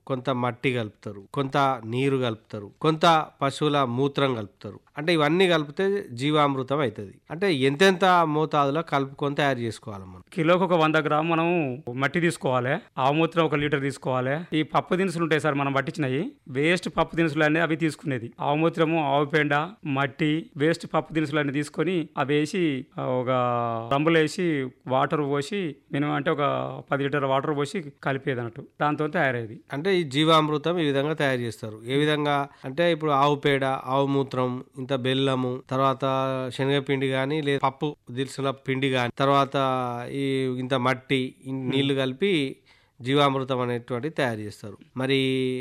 కొంత మట్టి కలుపుతారు కొంత నీరు కలుపుతారు కొంత పశువుల మూత్రం కలుపుతారు అంటే ఇవన్నీ కలిపితే జీవామృతం అవుతుంది అంటే ఎంతెంత మోతాదులో కలుపుకొని తయారు చేసుకోవాలి మనం కిలోకి ఒక వంద గ్రాము మనం మట్టి తీసుకోవాలి ఆవుమూత్రం ఒక లీటర్ తీసుకోవాలి ఈ పప్పు దినుసులు ఉంటాయి సార్ మనం పట్టించినవి వేస్ట్ పప్పు దినుసులు అన్నీ అవి తీసుకునేది ఆవుమూత్రము ఆవు పెండ మట్టి వేస్ట్ పప్పు దినుసులు అన్ని తీసుకొని అవి వేసి ఆ, ఒక రంబులు వేసి వాటర్ పోసి మినిమం అంటే ఒక పది లీటర్ వాటర్ పోసి కలిపేది అన్నట్టు దాంతో తయారయ్యేది అంటే ఈ జీవామృతం ఈ విధంగా తయారు చేస్తారు ఏ విధంగా అంటే ఇప్పుడు ఆవు పేడ ఆవు మూత్రం ఇంత బెల్లము తర్వాత శనగపిండి కానీ లేదా పప్పు దినుసుల పిండి కానీ తర్వాత ఈ ఇంత మట్టి ఇన్ నీళ్లు కలిపి జీవామృతం అనేటువంటిది తయారు చేస్తారు మరి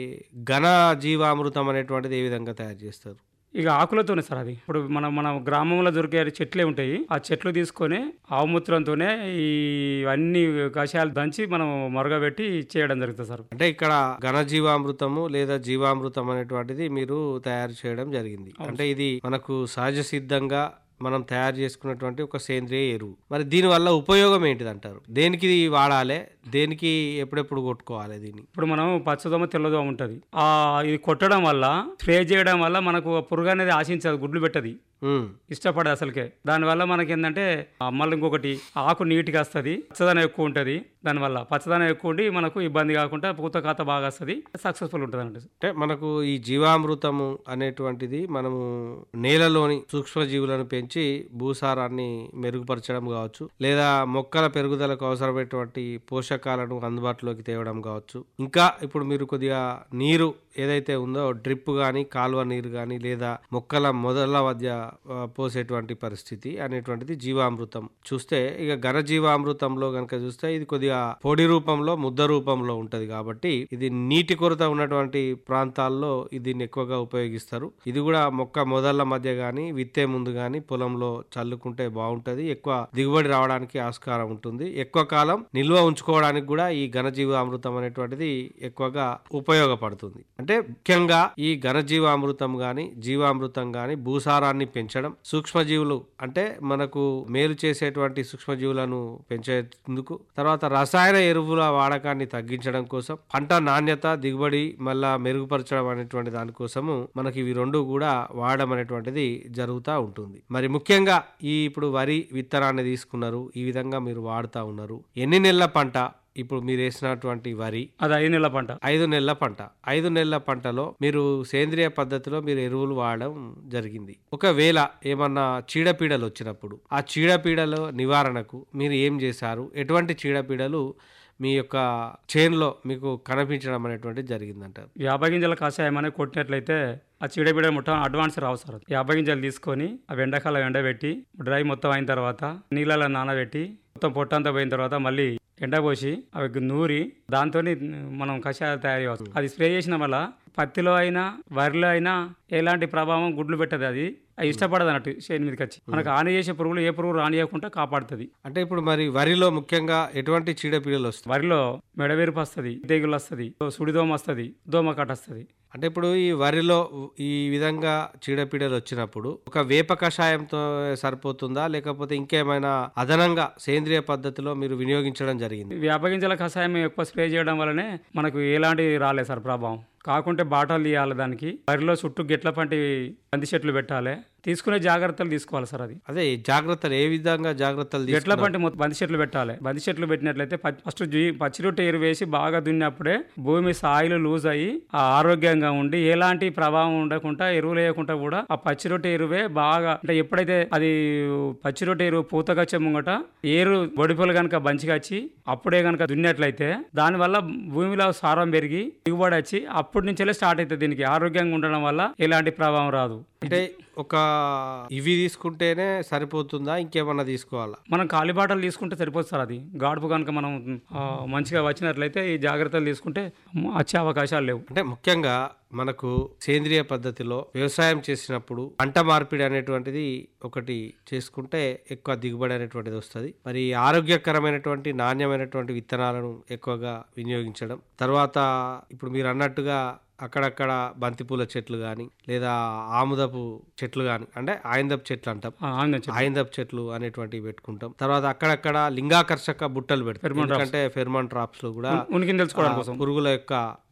ఘన జీవామృతం అనేటువంటిది ఏ విధంగా తయారు చేస్తారు ఇక ఆకులతోనే సార్ అది ఇప్పుడు మన మన గ్రామంలో దొరికే చెట్లే ఉంటాయి ఆ చెట్లు తీసుకొని ఆవుమూత్రంతోనే ఈ అన్ని కషాయాలు దంచి మనం మరగబెట్టి చేయడం జరుగుతుంది సార్ అంటే ఇక్కడ ఘన జీవామృతము లేదా జీవామృతం అనేటువంటిది మీరు తయారు చేయడం జరిగింది అంటే ఇది మనకు సహజ సిద్ధంగా మనం తయారు చేసుకున్నటువంటి ఒక సేంద్రియ ఎరువు మరి దీని వల్ల ఉపయోగం ఏంటిది అంటారు దేనికి ఇది వాడాలి దేనికి ఎప్పుడెప్పుడు కొట్టుకోవాలి దీన్ని ఇప్పుడు మనం పచ్చదోమ తెల్లదోమ ఉంటుంది ఆ ఇది కొట్టడం వల్ల స్ప్రే చేయడం వల్ల మనకు ఆ పురుగు అనేది ఆశించదు గుడ్లు పెట్టది ఉమ్, ఇష్టపడదు అసలుకే దానివల్ల మనకి ఏంటంటే ఆ మళ్ళీ ఇంకొకటి ఆకు నీట్గా వస్తుంది పచ్చదనం ఎక్కువ ఉంటుంది దానివల్ల పచ్చదనం ఎక్కువ ఉండి మనకు ఇబ్బంది కాకుండా పూత కాత బాగా వస్తుంది సక్సెస్ఫుల్ ఉంటుంది అన్నట్టు అంటే మనకు ఈ జీవామృతము అనేటువంటిది మనము నేలలోని సూక్ష్మజీవులను పెంచి భూసారాన్ని మెరుగుపరచడం కావచ్చు లేదా మొక్కల పెరుగుదలకు అవసరమైనటువంటి పోషకాలను అందుబాటులోకి తేవడం కావచ్చు ఇంకా ఇప్పుడు మీరు కొద్దిగా నీరు ఏదైతే ఉందో డ్రిప్ కానీ కాలువ నీరు కానీ లేదా మొక్కల మొదల మధ్య ఆ, పోసేటువంటి పరిస్థితి అనేటువంటిది జీవామృతం చూస్తే ఇక ఘన జీవామృతంలో కనుక చూస్తే ఇది కొద్దిగా పొడి రూపంలో ముద్ద రూపంలో ఉంటది కాబట్టి ఇది నీటి కొరత ఉన్నటువంటి ప్రాంతాల్లో ఇది దీన్ని ఎక్కువగా ఉపయోగిస్తారు ఇది కూడా మొక్క మొదళ్ళ మధ్య గాని విత్తే ముందు గాని పొలంలో చల్లుకుంటే బాగుంటది ఎక్కువ దిగుబడి రావడానికి ఆస్కారం ఉంటుంది ఎక్కువ కాలం నిల్వ ఉంచుకోవడానికి కూడా ఈ ఘనజీవామృతం అనేటువంటిది ఎక్కువగా ఉపయోగపడుతుంది అంటే ముఖ్యంగా ఈ ఘనజీవామృతం గాని జీవామృతం గాని భూసారాన్ని పెంచడం సూక్ష్మజీవులు అంటే మనకు మేలు చేసేటువంటి సూక్ష్మజీవులను పెంచేందుకు తర్వాత రసాయన ఎరువుల వాడకాన్ని తగ్గించడం కోసం పంట నాణ్యత దిగుబడి మళ్ళా మెరుగుపరచడం అనేటువంటి దానికోసము మనకి ఇవి రెండు కూడా వాడడం అనేటువంటిది జరుగుతూ ఉంటుంది మరి ముఖ్యంగా ఈ ఇప్పుడు వరి విత్తనాన్ని తీసుకున్నారు ఈ విధంగా మీరు వాడుతూ ఉన్నారు ఎన్ని నెలల పంట ఇప్పుడు మీరు వేసినటువంటి వరి అది ఐదు నెలల పంట ఐదు నెలల పంట ఐదు నెలల పంటలో మీరు సేంద్రియ పద్ధతిలో మీరు ఎరువులు వాడడం జరిగింది ఒకవేళ ఏమన్నా చీడపీడలు వచ్చినప్పుడు ఆ చీడపీడల నివారణకు మీరు ఏం చేశారు ఎటువంటి చీడపీడలు మీ యొక్క చేన్లో మీకు కనిపించడం అనేటువంటిది జరిగిందంటారు యాభై గింజల కషాయం అనేది కొట్టినట్లయితే ఆ చీడబీడ మొత్తం అడ్వాన్స్ రావు సార్ యాభై గింజలు తీసుకొని అవి ఎండాకాలం ఎండబెట్టి డ్రై మొత్తం అయిన తర్వాత నీళ్ళలో నానబెట్టి మొత్తం పొట్టంతా పోయిన తర్వాత మళ్ళీ ఎండపోసి అవి నూరి దాంతో మనం కషాయాలు తయారు చేయవచ్చు అది స్ప్రే చేసిన వల్ల పత్తిలో అయినా వరిలో అయినా ఎలాంటి ప్రభావం గుడ్లు పెట్టదు అది అది ఇష్టపడదు అన్నట్టు చేను మీదకి వచ్చి మనకు హాని చేసే పురుగులు ఏ పురుగు రానియకుండా కాపాడుతుంది అంటే ఇప్పుడు మరి వరిలో ముఖ్యంగా ఎటువంటి చీడపీడలు వస్తాయి వరిలో మెడవేరుపు వస్తుంది తెగులు వస్తుంది సుడిదోమ వస్తుంది దోమ కట్ట వస్తుంది అంటే ఇప్పుడు ఈ వరిలో ఈ విధంగా చీడపీడలు వచ్చినప్పుడు ఒక వేప కషాయంతో సరిపోతుందా లేకపోతే ఇంకేమైనా అదనంగా సేంద్రియ పద్ధతిలో మీరు వినియోగించడం జరిగింది వేప గింజల కషాయం ఎక్కువ స్ప్రే చేయడం వల్లనే మనకు ఎలాంటి రాలేదు సార్ ప్రభావం కాకుంటే బాటలు తీయాలి దానికి వరిలో చుట్టూ గిట్ల పంటి పంది చెట్లు పెట్టాలి తీసుకునే జాగ్రత్తలు తీసుకోవాలి సార్ అది అదే జాగ్రత్తలు ఏ విధంగా జాగ్రత్తలు గెట్ల తీసుకున్నారు? పంటి మొత్తం బంతి చెట్లు పెట్టాలి బంతి చెట్లు పెట్టినట్లయితే ప- ఫస్ట్ జీ- పచ్చి రొట్టె ఎరువు వేసి బాగా దున్నప్పుడే భూమి సాయిలు లూజ్ అయ్యి ఆ ఆరోగ్యంగా ఉండి ఎలాంటి ప్రభావం ఉండకుండా ఎరువులు వేయకుండా కూడా ఆ పచ్చి రొట్టె ఎరువే బాగా అంటే ఎప్పుడైతే అది పచ్చి రొట్టె ఎరువు పూతగా వచ్చే ముంగట ఏరు బొడిపలు కనుక బంచిగా వచ్చి అప్పుడే కనుక దున్నట్లయితే దానివల్ల భూమిలో సారం పెరిగి దిగుబడి వచ్చి అప్పటి నుంచే స్టార్ట్ అవుతుంది దీనికి ఆరోగ్యంగా ఉండడం వల్ల ఎలాంటి ప్రభావం రాదు అంటే ఒక ఇవి తీసుకుంటేనే సరిపోతుందా ఇంకేమన్నా తీసుకోవాలా మనం కాలిబాటలు తీసుకుంటే సరిపోతుంది సార్ అది గాడుపు కనుక మనం ఆ, మంచిగా వచ్చినట్లయితే ఈ జాగ్రత్తలు తీసుకుంటే మ- వచ్చే అవకాశాలు లేవు అంటే ముఖ్యంగా మనకు సేంద్రియ పద్ధతిలో వ్యవసాయం చేసినప్పుడు పంట మార్పిడి అనేటువంటిది ఒకటి చేసుకుంటే ఎక్కువ దిగుబడి అనేటువంటిది వస్తుంది మరి ఆరోగ్యకరమైనటువంటి నాణ్యమైనటువంటి విత్తనాలను ఎక్కువగా వినియోగించడం తర్వాత ఇప్పుడు మీరు అన్నట్టుగా అక్కడక్కడ బంతిపూల చెట్లు కానీ లేదా ఆముదపు చెట్లు కానీ అంటే ఆయందపు చెట్లు అంటాం ఆ, ఆంగ్లం చెప్పు. ఆయందపు చెట్లు అనేటువంటివి పెట్టుకుంటాం తర్వాత అక్కడక్కడ లింగాకర్షక బుట్టలు పెడతాం ఎందుకంటే ఫెర్మాన్ ట్రాప్స్ లో కూడా ఉనికిని తెలుసుకోవడం ఆ కోసం పురుగుల యొక్క